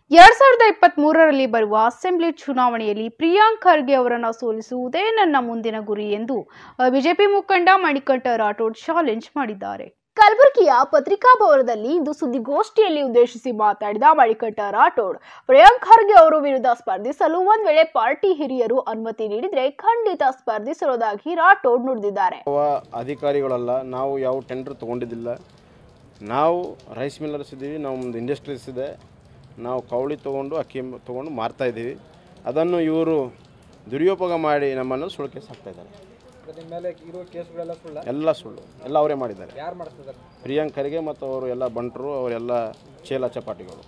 ಎರಡ್ ಸಾವಿರದ ಇಪ್ಪತ್ತ್ ಮೂರರಲ್ಲಿ ಬರುವ ಅಸೆಂಬ್ಲಿ ಚುನಾವಣೆಯಲ್ಲಿ ಪ್ರಿಯಾಂಕ್ ಖರ್ಗೆ ಅವರನ್ನು ಸೋಲಿಸುವುದೇ ನನ್ನ ಮುಂದಿನ ಗುರಿ ಎಂದು ಬಿಜೆಪಿ ಮುಖಂಡ ಮಣಿಕಂಠ ರಾಠೋಡ್ ಚಾಲೆಂಜ್ ಮಾಡಿದ್ದಾರೆ ಕಲಬುರಗಿಯ ಪತ್ರಿಕಾ ಭವನದಲ್ಲಿ ಇಂದು ಸುದ್ದಿಗೋಷ್ಠಿಯಲ್ಲಿ ಉದ್ದೇಶಿಸಿ ಮಾತನಾಡಿದ ಮಣಿಕಂಠ ರಾಠೋಡ್ ಪ್ರಿಯಾಂಕ್ ಖರ್ಗೆ ಅವರು ವಿರುದ್ಧ ಸ್ಪರ್ಧಿಸಲು ಒಂದ್ ವೇಳೆ ಪಾರ್ಟಿ ಹಿರಿಯರು ಅನುಮತಿ ನೀಡಿದ್ರೆ ಖಂಡಿತ ಸ್ಪರ್ಧಿಸಿರೋದಾಗಿ ರಾಠೋಡ್ ನುಡಿದಿದ್ದಾರೆ ಯಾವ ಅಧಿಕಾರಿಗಳಲ್ಲ ನಾವು ಯಾವ ಟೆಂಡರ್ ತೊಗೊಂಡಿದ್ದಿಲ್ಲ ನಾವು ರೈಸ್ ಮಿಲ್ಲರ್ಸ್ ಇದ್ದೀವಿ ನಾವು ಒಂದು ಇಂಡಸ್ಟ್ರೀಸ್ ಇದೆ ನಾವು ಕವಳಿ ತೊಗೊಂಡು ಅಕ್ಕಿ ತೊಗೊಂಡು ಮಾರ್ತಾ ಇದ್ದೀವಿ ಅದನ್ನು ಇವರು ದುರ್ಯೋಪಯೋಗ ಮಾಡಿ ನಮ್ಮನ್ನು ಸುಳ್ಕೆ ಸಾಕ್ತಾ ಇದ್ದಾರೆ ನಿಮ್ಮ ಮೇಲೆ ಇರೋ ಕೇಸ್ಗಳೆಲ್ಲ ಸುಳ್ಳ ಎಲ್ಲ ಸುಳ್ಳು ಎಲ್ಲ ಅವರೇ ಮಾಡಿದ್ದಾರೆ ಯಾರು ಮಾಡಿಸ್ತಿದ್ದಾರೆ ಪ್ರಿಯಾಂಕ್ ಖರ್ಗೆ ಮತ್ತು ಅವರು ಎಲ್ಲ ಬಂಟರು ಅವರೆಲ್ಲ ಚೇಲ ಚಪಾಟಿಗಳು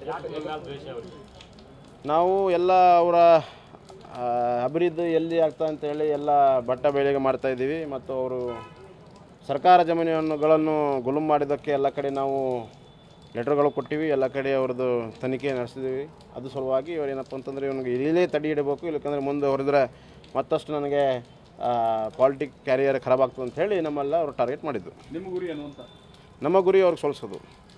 ನಾವು ಎಲ್ಲ ಅವರ ಆ, ಅಭಿವೃದ್ಧಿ ಎಲ್ಲಿ ಆಗ್ತಾ ಅಂತೇಳಿ ಎಲ್ಲ ಬಟ್ಟ ಬೆಳೆಗೆ ಮಾಡ್ತಾ ಇದ್ದೀವಿ ಮತ್ತು ಅವರು ಸರ್ಕಾರ ಜಮೀನುಗಳನ್ನು ಗುಳುಮ್ ಮಾಡಿದ್ದಕ್ಕೆ ಎಲ್ಲ ಕಡೆ ನಾವು ಲೆಟರ್ಗಳು ಕೊಟ್ಟಿವಿ ಎಲ್ಲ ಕಡೆ ಅವ್ರದ್ದು ತನಿಖೆ ನಡೆಸಿದ್ದೀವಿ ಅದು ಸಲುವಾಗಿ ಇವ್ರು ಏನಪ್ಪ ಅಂತಂದರೆ ಇವನಿಗೆ ಇಲ್ಲೇ ತಡೆ ಹಿಡಬೇಕು ಇಲ್ಲಕಂದ್ರೆ ಮುಂದೆ ಹೊರದ್ರೆ ಮತ್ತಷ್ಟು ನನಗೆ ಪಾಲಿಟಿಕ್ ಕ್ಯಾರಿಯರ್ ಖರಾಬ್ ಆಗ್ತದೆ ಅಂತ ಹೇಳಿ ನಮ್ಮೆಲ್ಲ ಅವರು ಟಾರ್ಗೆಟ್ ಮಾಡಿದ್ದು ನಿಮ್ಮ ಗುರಿ ಏನು ಅಂತ ನಮ್ಮ ಗುರಿ ಅವ್ರಿಗೆ ಸೋಲಿಸೋದು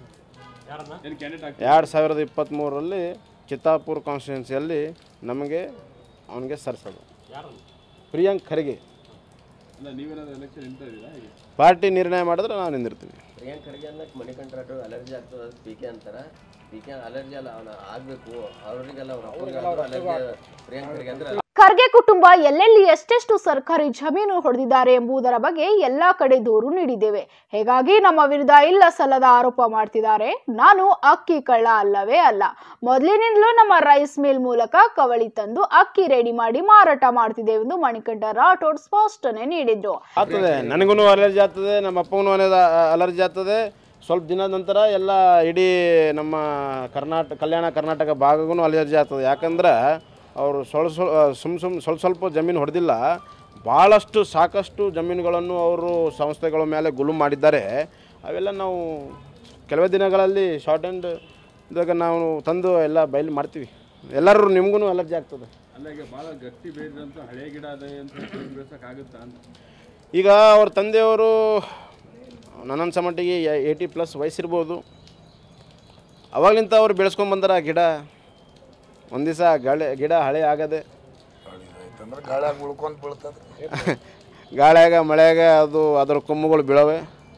ಏನು ಕ್ಯಾಂಡಿಡೇಟ್ ಆಗ್ತದೆ ಎರಡು ಸಾವಿರದ ಇಪ್ಪತ್ತ್ಮೂರರಲ್ಲಿ ಚಿತ್ತಾಪುರ ಕಾನ್ಸ್ಟಿಟ್ಯೂನ್ಸಿಯಲ್ಲಿ ನಮಗೆ ಅವನಿಗೆ ಸರಿಸೋದು ಪ್ರಿಯಾಂಕ್ ಖರ್ಗೆ ಅಲ್ಲ ನೀವೇನಾದ್ರೂ ಎಲೆಕ್ಷನ್ ನಿಂತ ಇದ್ದೀರಾ ಹೇಗೆ ಪಾರ್ಟಿ ನಿರ್ಣಯ ಮಾಡಿದ್ರೆ ನಾವು ನಿಂದಿರ್ತೀವಿ ಪ್ರಿಯಾಂಕ್ ಖರ್ಗೆ ಅನ್ನಕ್ಕೆ ಮಣಿಕಂಠ ರಾಠೋಡ್ ಅಲರ್ಜಿ ಆಗ್ತದೆ ಪಿ ಕೆ ಅಂತಾರ ಪಿ ಕೆ ಅಲರ್ಜಿ ಅಲ್ಲ ಅವನ ಆಗಬೇಕು ಅವರಿಗೆಲ್ಲ ಅವ್ರ ಅಪ್ಪನಿಗೆ ಅಲರ್ಜಿ ಪ್ರಿಯಾಂಕ್ ಖರ್ಗೆ ಅಂದ್ರೆ ಖರ್ಗೆ ಕುಟುಂಬ ಎಲ್ಲೆಲ್ಲಿ ಎಷ್ಟೆಷ್ಟು ಸರ್ಕಾರಿ ಜಮೀನು ಹೊಡೆದಿದ್ದಾರೆ ಎಂಬುದರ ಬಗ್ಗೆ ಎಲ್ಲಾ ಕಡೆ ದೂರು ನೀಡಿದ್ದೇವೆ ಹೀಗಾಗಿ ನಮ್ಮ ವಿರುದ್ಧ ಇಲ್ಲ ಸಲ್ಲದ ಆರೋಪ ಮಾಡ್ತಿದ್ದಾರೆ ನಾನು ಅಕ್ಕಿ ಕಳ್ಳ ಅಲ್ಲವೇ ಅಲ್ಲ ಮೊದಲಿನಿಂದಲೂ ನಮ್ಮ ರೈಸ್ ಮಿಲ್ ಮೂಲಕ ಕವಳಿ ತಂದು ಅಕ್ಕಿ ರೆಡಿ ಮಾಡಿ ಮಾರಾಟ ಮಾಡ್ತಿದ್ದೇವೆ ಎಂದು ಮಣಿಕಂಠ ರಾಠೋಡ್ ಸ್ಪಷ್ಟನೆ ನೀಡಿದ್ರು ಆಗ್ತದೆ ನನಗೂ ಅಲರ್ಜಿ ಆಗ್ತದೆ ನಮ್ಮ ಅಪ್ಪಗೂ ಅಲರ್ಜಿ ಆಗ್ತದೆ ಸ್ವಲ್ಪ ದಿನದ ನಂತರ ಎಲ್ಲ ಇಡೀ ನಮ್ಮ ಕರ್ನಾಟಕ ಕಲ್ಯಾಣ ಕರ್ನಾಟಕ ಭಾಗಗೂ ಅಲರ್ಜಿ ಆಗ್ತದೆ ಯಾಕಂದ್ರೆ ಅವರು ಸ್ವಲ್ಪ ಸ್ವಲ್ಪ ಸುಮ್ ಸುಮ್ ಸ್ವಲ್ಪ ಸ್ವಲ್ಪ ಜಮೀನು ಹೊಡೆದಿಲ್ಲ ಭಾಳಷ್ಟು ಸಾಕಷ್ಟು ಜಮೀನುಗಳನ್ನು ಅವರು ಸಂಸ್ಥೆಗಳ ಮೇಲೆ ಗುಲು ಮಾಡಿದ್ದಾರೆ ಅವೆಲ್ಲ ನಾವು ಕೆಲವೇ ದಿನಗಳಲ್ಲಿ ಶಾರ್ಟ್ ಆ್ಯಂಡ್ ಇದಾಗ ನಾವು ತಂದು ಎಲ್ಲ ಬಯಲು ಮಾಡ್ತೀವಿ ಎಲ್ಲರೂ ನಿಮಗೂ ಅಲರ್ಜಿ ಆಗ್ತದೆ ಅಲ್ಲ ಈಗ ಭಾಳ ಗಟ್ಟಿ ಬೇರಿದಂಥ ಹಳೆ ಗಿಡ ಅದೇ ಅಂತ ಬೆಳೆಸೋಕ್ಕಾಗುತ್ತಾ ಅಂತ ಈಗ ಅವ್ರ ತಂದೆಯವರು ನನ್ನನ್ಸ ಮಟ್ಟಿಗೆ ಏಯ್ಟಿ ಪ್ಲಸ್ ವಯಸ್ಸಿರ್ಬೋದು ಅವಾಗ್ಲಿಂತ ಅವ್ರು ಬೆಳೆಸ್ಕೊಂಬಂದಾರ ಆ ಗಿಡ ಒಂದು ದಿವಸ ಗಾಳಿ ಗಿಡ ಹಳೆ ಆಗದೆ ಅಂದ್ರೆ ಗಾಳ್ಯಾಗ ಉಳ್ಕೊಂತ ಬೀಳ್ತದೆ ಗಾಳಿಯಾಗ ಮಳೆಯಾಗ ಅದು ಅದರ ಕೊಮ್ಮುಗಳು ಬೀಳವೆ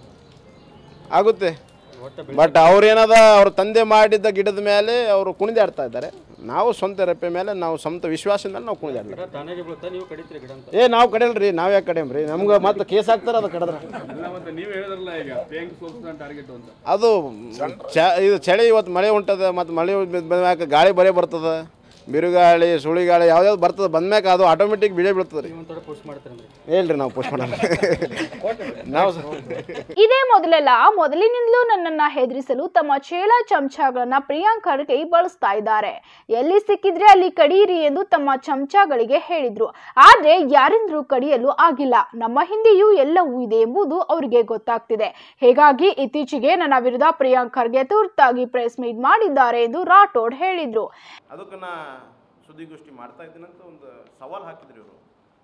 ಆಗುತ್ತೆ ಬಟ್ ಅವ್ರೇನದ ಅವ್ರ ತಂದೆ ಮಾಡಿದ್ದ ಗಿಡದ ಮೇಲೆ ಅವರು ಕುಣಿದಾಡ್ತಾ ಇದ್ದಾರೆ ನಾವು ಸ್ವಂತ ರೆಪ್ಪೆ ಮೇಲೆ ನಾವು ಸ್ವಂತ ವಿಶ್ವಾಸದ ಮೇಲೆ ನಾವು ಕುಣಿದಾಡ್ಲಿ ಏ ನಾವು ಕಡೆಯಲ್ರಿ ನಾವು ಯಾಕೆ ಕಡೆಯಮ್ರಿ ನಮ್ಗೆ ಮತ್ತೆ ಕೇಸ್ ಹಾಕ್ತಾರೆ ಅದು ಕಡದ್ರೆ ಅಲ್ಲ ಮತ್ತೆ ನೀವು ಹೇಳಿದ್ರಲ್ಲ ಈಗ ಪ್ರಿಯಾಂಕ್ ಸೋಲ್ಸ್ತಾನೆ ಟಾರ್ಗೆಟ್ ಅಂತ ಅದು ಚ ಇದು ಚಳಿ ಇವತ್ತು ಮಳೆ ಉಂಟದ ಮತ್ತು ಮಳೆ ಬಂದ್ಮ್ಯಾಕ ಗಾಳಿ ಬರೇ ಬರ್ತದೆ ಬಿರುಗಾಳಿ ಸುಳಿಗಾಳಿ ಯಾವ್ದಾವ್ದು ಬರ್ತದೆ ಬಂದ್ಮ್ಯಾಕ ಅದು ಆಟೋಮೆಟಿಕ್ ಬಿಳೆ ಬೀಳ್ತದೆ ರೀ ಹೇಳ್ರಿ ನಾವು ಪೋಸ್ಟ್ ಮಾಡಲ್ಲ ನಾವು ಸ- ಇದೇ ಮೊದಲೆಲ್ಲ ಮೊದಲಿನಿಂದಲೂ ನನ್ನನ್ನ ಹೆದರಿಸಲು ತಮ್ಮ ಚೇಲ ಚಮಚಗಳನ್ನ ಪ್ರಿಯಾಂಕ್ ಖರ್ಗೆ ಬಳಸ್ತಾ ಇದ್ದಾರೆ ಎಲ್ಲಿ ಸಿಕ್ಕಿದ್ರೆ ಅಲ್ಲಿ ಕಡಿಯಿರಿ ಎಂದು ತಮ್ಮ ಚಮಚಗಳಿಗೆ ಹೇಳಿದ್ರು ಆದ್ರೆ ಯಾರಿಂದ್ರೂ ಕಡಿಯಲು ಆಗಿಲ್ಲ ನಮ್ಮ ಹಿಂದೆಯೂ ಎಲ್ಲವೂ ಇದೆ ಎಂಬುದು ಅವರಿಗೆ ಗೊತ್ತಾಗ್ತಿದೆ ಹೀಗಾಗಿ ಇತ್ತೀಚೆಗೆ ನನ್ನ ವಿರುದ್ಧ ಪ್ರಿಯಾಂಕ್ ಖರ್ಗೆ ತುರ್ತಾಗಿ ಪ್ರೆಸ್ ಮೀಟ್ ಮಾಡಿದ್ದಾರೆ ಎಂದು ರಾಠೋಡ್ ಹೇಳಿದ್ರು ಅದಕ್ಕೆ ನಾ ಸುದ್ದಿಗೋಷ್ಠಿ ಮಾಡ್ತಾ ಇದ್ದೀನಂತ ಒಂದು ಸವಾಲು ಹಾಕಿದ್ರು ಇವರು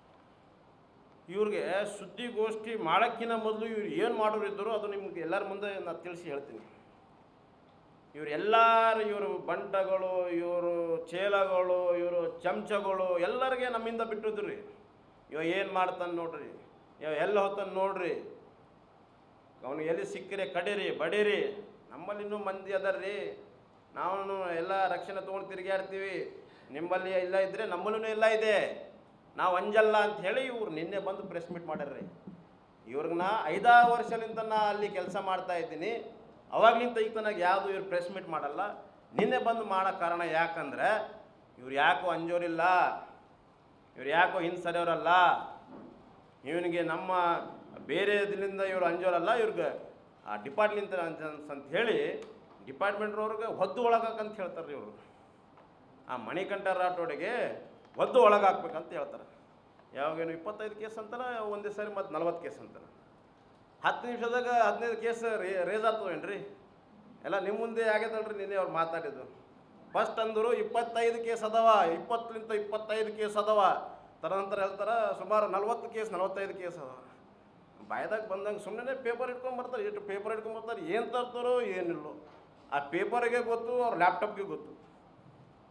ಇವ್ರಿಗೆ ಸುದ್ದಿಗೋಷ್ಠಿ ಮಾಡೋಕ್ಕಿಂತ ಮೊದಲು ಇವ್ರು ಏನು ಮಾಡೋರು ಇದ್ದರು ಅದು ನಿಮ್ಗೆ ಎಲ್ಲರ ಮುಂದೆ ನಾನು ತಿಳಿಸಿ ಹೇಳ್ತೀನಿ ಇವ್ರು ಎಲ್ಲರೂ ಇವರು ಬಂಟಗಳು ಇವರು ಚೇಲಗಳು ಇವರು ಚಮಚಗಳು ಎಲ್ಲರಿಗೆ ನಮ್ಮಿಂದ ಬಿಟ್ಟಿದ್ರು ರೀ ಇವ ಏನು ಮಾಡ್ತಾನೆ ನೋಡ್ರಿ ಇವ ಎಲ್ಲ ಹೊತ್ತಾನೆ ನೋಡ್ರಿ ಅವನು ಎಲ್ಲಿ ಸಿಕ್ಕರೆ ಕಡೀರಿ ಬಡೀರಿ ನಮ್ಮಲ್ಲಿ ಇನ್ನೂ ಮಂದಿ ಅದಾರ್ರಿ ನಾವು ಎಲ್ಲ ರಕ್ಷಣೆ ತೊಗೊಂಡು ತಿರುಗಾಡ್ತೀವಿ ನಿಮ್ಮಲ್ಲಿ ಇಲ್ಲ ಇದ್ದರೆ ನಮ್ಮಲ್ಲೂ ಎಲ್ಲ ಇದೆ ನಾವು ಅಂಜಲ್ಲ ಅಂತ ಹೇಳಿ ಇವ್ರು ನಿನ್ನೆ ಬಂದು ಪ್ರೆಸ್ ಮೀಟ್ ಮಾಡ್ಯಾರ್ರಿ ಇವ್ರಿಗೆ ನಾ ಐದಾರು ವರ್ಷಲಿಂದ ನಾ ಅಲ್ಲಿ ಕೆಲಸ ಮಾಡ್ತಾ ಇದ್ದೀನಿ ಅವಾಗ್ಲಿಂದ ಈಗ ತನಕ ಯಾವುದು ಇವ್ರು ಪ್ರೆಸ್ ಮೀಟ್ ಮಾಡಲ್ಲ ನಿನ್ನೆ ಬಂದು ಮಾಡೋ ಕಾರಣ ಯಾಕಂದ್ರೆ ಇವ್ರು ಯಾಕೋ ಅಂಜೋರಿಲ್ಲ ಇವ್ರು ಯಾಕೋ ಹಿಂದೆ ಸರಿಯೋರಲ್ಲ ಇವನಿಗೆ ನಮ್ಮ ಬೇರೆ ಇದರಿಂದ ಇವರು ಅಂಜೋರಲ್ಲ ಇವ್ರಿಗೆ ಆ ಡಿಪಾರ್ಟ್ಮೆಂಟ್ ಅಂತ ಹೇಳಿ ಡಿಪಾರ್ಟ್ಮೆಂಟ್ರವ್ರಿಗೆ ಹೊದ್ದು ಒಳಗಾಕಂತ ಹೇಳ್ತಾರೆ ರೀ ಇವರು ಆ ಮಣಿಕಂಠ ರಾಠೋಡಿಗೆ ಒದ್ದು ಒಳಗಾಕ್ಬೇಕಂತ ಹೇಳ್ತಾರೆ ಯಾವಾಗೇನು ಇಪ್ಪತ್ತೈದು ಕೇಸ್ ಅಂತಾನೆ ಒಂದೇ ಸಾರಿ ಮತ್ತು ನಲ್ವತ್ತು ಕೇಸ್ ಅಂತಾನೆ ಹತ್ತು ನಿಮಿಷದಾಗ ಹದಿನೈದು ಕೇಸ್ ರೇ ರೇಸ್ ಆಗ್ತವೇನ್ರಿ ಎಲ್ಲ ನಿಮ್ಮ ಮುಂದೆ ಆಗ್ಯದಲ್ರಿ ನಿನ್ನೆ ಅವ್ರು ಮಾತಾಡಿದ್ದು ಫಸ್ಟ್ ಅಂದರು ಇಪ್ಪತ್ತೈದು ಕೇಸ್ ಅದಾವ ಇಪ್ಪತ್ತಲಿಂತ ಇಪ್ಪತ್ತೈದು ಕೇಸ್ ಅದಾವ ತದನಂತರ ಹೇಳ್ತಾರೆ ಸುಮಾರು ನಲ್ವತ್ತು ಕೇಸ್ ನಲ್ವತ್ತೈದು ಕೇಸ್ ಅದಾವ ಬಾಯ್ದಾಗ ಬಂದಂಗೆ ಸುಮ್ಮನೆ ಪೇಪರ್ ಇಟ್ಕೊಂಡ್ ಬರ್ತಾರೆ ಎಷ್ಟು ಪೇಪರ್ ಇಟ್ಕೊಂಡ್ ಬರ್ತಾರೆ ಏನು ತರ್ತಾರೋ ಏನಿಲ್ಲೋ ಆ ಪೇಪರಿಗೆ ಗೊತ್ತು ಅವ್ರ ಲ್ಯಾಪ್ಟಾಪ್ಗೆ ಗೊತ್ತು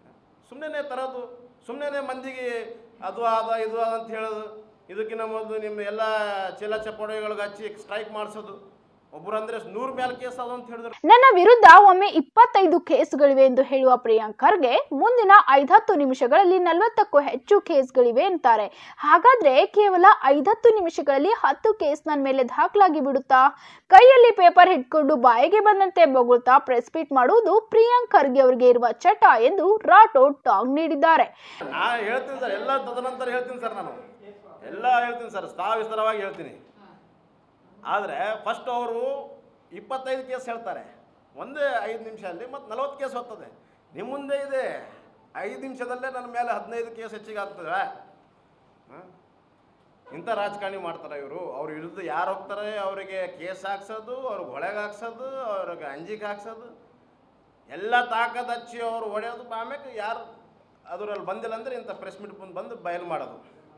ಸುಮ್ಮನೆ ತರೋದು ಸುಮ್ಮನೆ ಮಂದಿಗೆ ಅದು ಅದ ಇದು ಅದ ಅಂತ ಹೇಳೋದು ಇದಕ್ಕಿಂತ ಮೊದಲು ನಿಮ್ಮ ಎಲ್ಲ ಚೀಲ ಚಪ್ಪಾಳೆಗಳಿಗೆ ಹಚ್ಚಿ ಸ್ಟ್ರೈಕ್ ಮಾಡಿಸೋದು ಒಬ್ಬರು ಅಂದರೆ ನೂರು ಮೇಲೆ ಕೇಸ್ ಅದು ಅಂತ ಹೇಳಿದ್ರು ನನ್ನ ವಿರುದ್ಧ ಒಮ್ಮೆ ಇಪ್ಪತ್ತೈದು ಕೇಸ್ಗಳಿವೆ ಎಂದು ಹೇಳುವ ಪ್ರಿಯಾಂಕ್ ಖರ್ಗೆ ಮುಂದಿನ ಐದತ್ತು ನಿಮಿಷಗಳಲ್ಲಿ ನಲವತ್ತಕ್ಕೂ ಹೆಚ್ಚು ಕೇಸ್ಗಳಿವೆ ಅಂತಾರೆ ಹಾಗಾದ್ರೆ ಕೇವಲ ಐದತ್ತು ನಿಮಿಷಗಳಲ್ಲಿ ಹತ್ತು ಕೇಸ್ ನನ್ನ ಮೇಲೆ ದಾಖಲಾಗಿ ಬಿಡುತ್ತಾ ಕೈಯಲ್ಲಿ ಪೇಪರ್ ಹಿಡ್ಕೊಂಡು ಬಾಯಿಗೆ ಬಂದಂತೆ ಬೊಗಳ್ತಾ ಪ್ರೆಸ್ ಮೀಟ್ ಮಾಡುವುದು ಪ್ರಿಯಾಂಕ್ ಖರ್ಗೆ ಅವರಿಗೆ ಇರುವ ಚಟ ಎಂದು ರಾಠೋಡ್ ಟಾಂಗ್ ನೀಡಿದ್ದಾರೆ ನಾ ಹೇಳ್ತೀನಿ ಸರ್ ಎಲ್ಲ ತದನಂತರ ಹೇಳ್ತೀನಿ ಸರ್ ನಾನು ಎಲ್ಲ ಹೇಳ್ತೀನಿ ಸರ್ ವಿಸ್ತಾರವಾಗಿ ಹೇಳ್ತೀನಿ ಆದರೆ ಫಸ್ಟ್ ಅವರು ಇಪ್ಪತ್ತೈದು ಕೇಸ್ ಹೇಳ್ತಾರೆ ಒಂದೇ ಐದು ನಿಮಿಷದಲ್ಲಿ ಮತ್ತು ನಲವತ್ತು ಕೇಸ್ ಹೋಗ್ತದೆ ನಿಮ್ಮ ಮುಂದೆ ಇದೆ ಐದು ನಿಮಿಷದಲ್ಲೇ ನನ್ನ ಮೇಲೆ ಹದಿನೈದು ಕೇಸ್ ಹೆಚ್ಚಿಗೆ ಆಗ್ತದೆ ಹಾಂ? ಇಂಥ ರಾಜಕಾರಣಿ ಮಾಡ್ತಾರೆ ಇವರು ಅವ್ರ ವಿರುದ್ಧ ಯಾರು ಹೋಗ್ತಾರೆ ಅವರಿಗೆ ಕೇಸ್ ಹಾಕ್ಸೋದು ಅವ್ರಿಗೆ ಹೊಳೆಗೆ ಹಾಕ್ಸೋದು ಅವ್ರಿಗೆ ಅಂಜಿಗೆ ಹಾಕ್ಸೋದು ಎಲ್ಲ ತಾಕತ್ ಹಚ್ಚಿ ಅವ್ರು ಹೊಡೆಯೋದು ಆಮೇಲೆ ಯಾರು ಅದರಲ್ಲಿ ಬಂದಿಲ್ಲ ಅಂದರೆ ಇಂಥ ಪ್ರೆಸ್ ಮೀಟ್ ಮುಂದೆ ಬಂದು ಬಯಲು ಮಾಡೋದು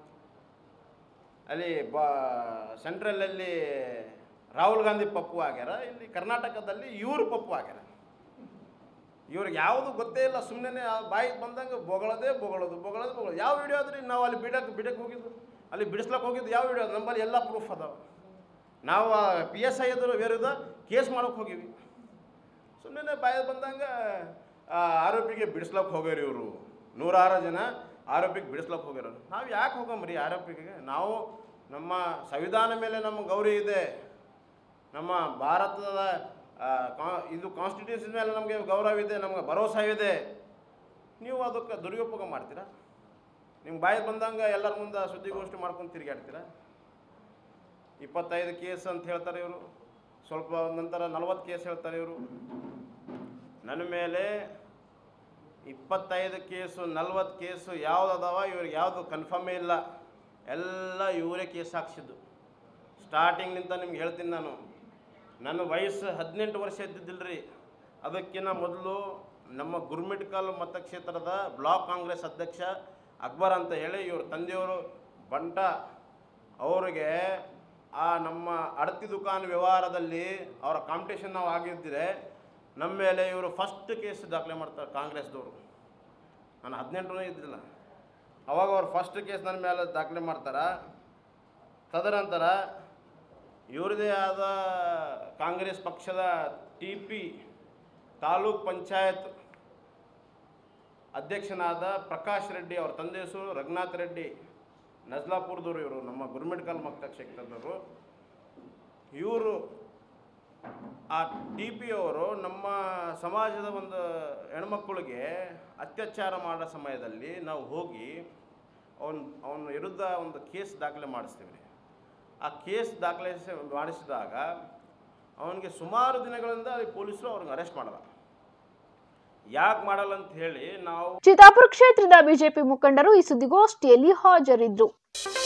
ಅಲ್ಲಿ ಬಾ ಸೆಂಟ್ರಲಲ್ಲಿ ರಾಹುಲ್ ಗಾಂಧಿ ಪಪ್ಪು ಆಗ್ಯಾರ ಇಲ್ಲಿ ಕರ್ನಾಟಕದಲ್ಲಿ ಇವರು ಪಪ್ಪು ಆಗ್ಯಾರ ಇವ್ರಿಗೆ ಯಾವುದು ಗೊತ್ತೇ ಇಲ್ಲ ಸುಮ್ಮನೆ ಬಾಯಿಗೆ ಬಂದಂಗೆ ಬೊಗಳೋದೇ ಬೊಗಳೋದು ಬೊಗಳೋದು ಬೊಗಳೋದು ಯಾವ ವಿಡಿಯೋ ಅದ್ರಿ ನಾವು ಅಲ್ಲಿ ಬಿಡಕ್ಕೆ ಬಿಡಕ್ಕೆ ಹೋಗಿದ್ದು ಅಲ್ಲಿ ಬಿಡಿಸ್ಲಕ್ಕೆ ಹೋಗಿದ್ದು ಯಾವ ವಿಡಿಯೋ ನಮ್ಮಲ್ಲಿ ಎಲ್ಲ ಪ್ರೂಫ್ ಅದಾವೆ ನಾವು ಪಿ ಎಸ್ ಐ ಎದುರು ವಿರುದ್ಧ ಕೇಸ್ ಮಾಡೋಕೆ ಹೋಗಿವಿ ಸುಮ್ಮನೆ ಬಾಯಿಗೆ ಬಂದಂಗೆ ಆ ಆರೋಪಿಗೆ ಬಿಡಿಸ್ಲಕ್ಕೆ ಹೋಗ್ಯಾರ ಇವರು ನೂರಾರು ಜನ ಆರೋಪಿಗೆ ಬಿಡಿಸ್ಲಕ್ಕೆ ಹೋಗ್ಯಾರ ನಾವು ಯಾಕೆ ಹೋಗಮ್ರಿ ಆರೋಪಿಗೆ ನಾವು ನಮ್ಮ ಸಂವಿಧಾನ ಮೇಲೆ ನಮ್ಮ ಗೌರವ ಇದೆ ನಮ್ಮ ಭಾರತದ ಆ, ಕಾ- ಇದು ಕಾನ್ಸ್ಟಿಟ್ಯೂಷನ್ ಮೇಲೆ ನಮಗೆ ಗೌರವ ಇದೆ ನಮಗೆ ಭರೋಸಾ ಇದೆ ನೀವು ಅದಕ್ಕೆ ದುರುಪಯೋಗ ಮಾಡ್ತೀರಾ ನಿಮ್ಗೆ ಬಾಯಿಗೆ ಬಂದಂಗೆ ಎಲ್ಲರ ಮುಂದೆ ಸುದ್ದಿಗೋಷ್ಠಿ ಮಾಡ್ಕೊಂಡು ತಿರುಗಾಡ್ತೀರಾ ಇಪ್ಪತ್ತೈದು ಕೇಸ್ ಅಂತ ಹೇಳ್ತಾರೆ ಇವರು ಸ್ವಲ್ಪ ನಂತರ ನಲ್ವತ್ತು ಕೇಸ್ ಹೇಳ್ತಾರೆ ಇವರು ನನ್ನ ಮೇಲೆ ಇಪ್ಪತ್ತೈದು ಕೇಸು ನಲ್ವತ್ತು ಕೇಸು ಯಾವ್ದು ಅದಾವ ಇವ್ರಿಗೆ ಯಾವುದು ಕನ್ಫರ್ಮೇ ಇಲ್ಲ ಎಲ್ಲ ಇವರೇ ಕೇಸ್ ಹಾಕ್ಸಿದ್ದು ಸ್ಟಾರ್ಟಿಂಗ್ನಿಂದ ನಿಮ್ಗೆ ಹೇಳ್ತೀನಿ ನಾನು ನನ್ನ ವಯಸ್ಸು ಹದಿನೆಂಟು ವರ್ಷ ಇದ್ದಿದ್ದಿಲ್ರಿ ಅದಕ್ಕಿಂತ ಮೊದಲು ನಮ್ಮ ಗುರ್ಮಿಟ್ಕಲ್ ಮತಕ್ಷೇತ್ರದ ಬ್ಲಾಕ್ ಕಾಂಗ್ರೆಸ್ ಅಧ್ಯಕ್ಷ ಅಕ್ಬರ್ ಅಂತ ಹೇಳಿ ಇವ್ರ ತಂದೆಯವರು ಬಂಟ ಅವರಿಗೆ ಆ ನಮ್ಮ ಅಡತಿ ದುಕಾನ್ ವ್ಯವಹಾರದಲ್ಲಿ ಅವರ ಕಾಂಪಿಟೇಷನ್ ನಾವು ಆಗಿದ್ದರೆ ನಮ್ಮ ಮೇಲೆ ಇವರು ಫಸ್ಟ್ ಕೇಸ್ ದಾಖಲೆ ಮಾಡ್ತಾರೆ ಕಾಂಗ್ರೆಸ್ದವರು ನಾನು ಹದಿನೆಂಟನೇ ಇದ್ದಿಲ್ಲ ಅವಾಗ ಅವ್ರು ಫಸ್ಟ್ ಕೇಸ್ ನನ್ನ ಮೇಲೆ ದಾಖಲೆ ಮಾಡ್ತಾರೆ ತದನಂತರ ಇವರದೇ ಆದ ಕಾಂಗ್ರೆಸ್ ಪಕ್ಷದ ಟಿ ಪಿ ತಾಲೂಕ್ ಪಂಚಾಯತ್ ಅಧ್ಯಕ್ಷನಾದ ಪ್ರಕಾಶ್ ರೆಡ್ಡಿ ಅವ್ರ ತಂದೆ ಹೆಸರು ರಘುನಾಥ್ ರೆಡ್ಡಿ ನಜ್ಲಾಪುರದವರು ಇವರು ನಮ್ಮ ಗುರುಮಿಡ್ಕಲ್ ಮತಕ್ಷೇತ್ರದವರು ಇವರು ಆ ಟಿ ಪಿ ಅವರು ನಮ್ಮ ಸಮಾಜದ ಒಂದು ಹೆಣ್ಮಕ್ಳಿಗೆ ಅತ್ಯಾಚಾರ ಮಾಡೋ ಸಮಯದಲ್ಲಿ ನಾವು ಹೋಗಿ ಅವನ ಅವನ ವಿರುದ್ಧ ಒಂದು ಕೇಸ್ ದಾಖಲೆ ಮಾಡಿಸ್ತೀವಿ ಆ ಕೇಸ್ ದಾಖಲಿಸಿ ಮಾಡಿಸಿದಾಗ ಅವನಿಗೆ ಸುಮಾರು ದಿನಗಳಿಂದ ಅಲ್ಲಿ ಪೊಲೀಸರು ಅವ್ರಿಗೆ ಅರೆಸ್ಟ್ ಮಾಡಲ್ಲ ಯಾಕೆ ಮಾಡಲ್ಲ ಅಂತ ಹೇಳಿ ನಾವು ಚಿತ್ತಾಪುರ ಕ್ಷೇತ್ರದ ಬಿಜೆಪಿ ಮುಖಂಡರು ಈ ಸುದ್ದಿಗೋಷ್ಠಿಯಲ್ಲಿ ಹಾಜರಿದ್ದರು